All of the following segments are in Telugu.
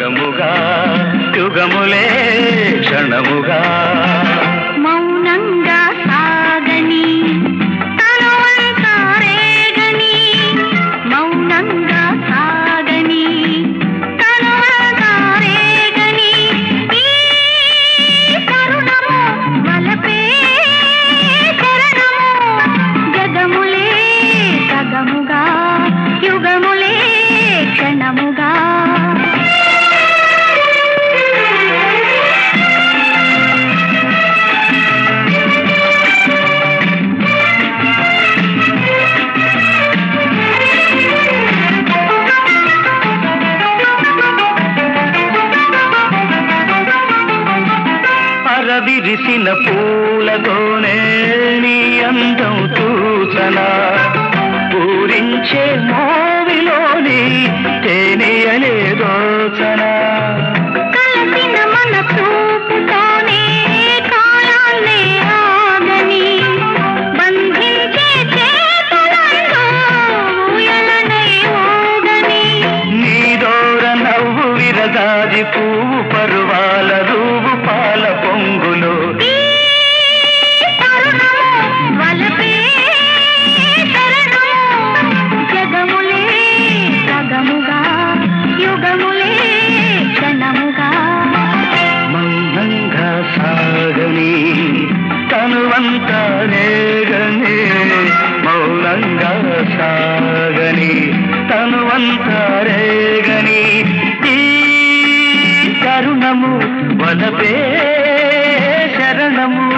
సగముగా యుగములే క్షణముగా మౌనంగా సాగని తనువంతా రేగని మౌనంగా సాగని తనువంతా రేగని ఈ తరుణము వలపే శరణము జగములే సగముగా యుగములే క్షణముగా అరవిరిసిన పూలతోనే నీ అందం చూచనా పూరించే మోవిలోని తేనెయలే దోచనా కలసిన మన చూపుతోనే కాలాన్నే ఆగని బంధించే చేతులలో ఊయలనై ఊగని నీ దోర నవ్వు విరగాది పువ్వు పరువాల రూపు పాల పొంగులో ఈ తరుణము వలపే శరణము జగములే సగముగా యుగములే క్షణముగా మౌనంగా సాగని తనువంతా రేగని మౌనంగా సాగని తనువంతా రేగని ఈ తరుణము వలపే శరణము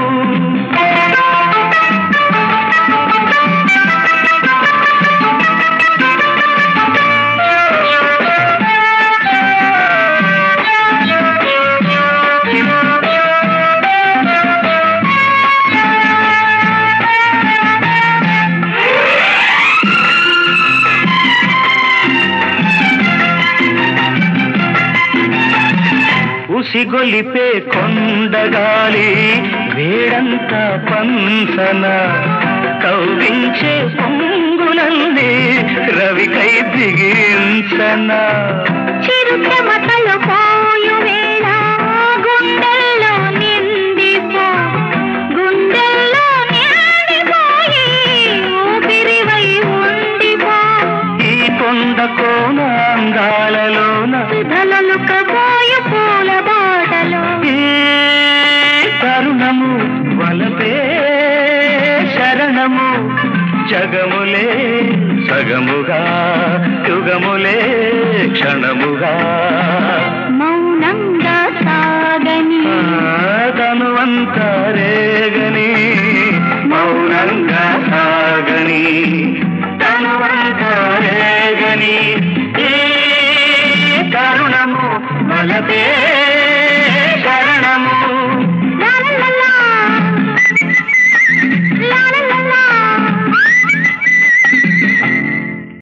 ఉసిగొలిపే కొండగాలి వేడంతా పంసన కౌగించే పొంగులన్నీ రవికై దిగించన చిరుతమతలు పోయు వేళ గుండెల్లో నిండిపో గుండెల్లో నిండిపోయి ఊపిరివై ఉండిపో ఈ కొండ కోన అందాలలోన సుధలలుకపోయు పూల బాటలో ఈ తరుణము వలపే శరణము జగములే సగముగా యుగములే క్షణముగా మౌనంగా సాగని తనువంత రేగని మౌనంగా సాగని తనువంత రేగని ఈ తరుణము వలపే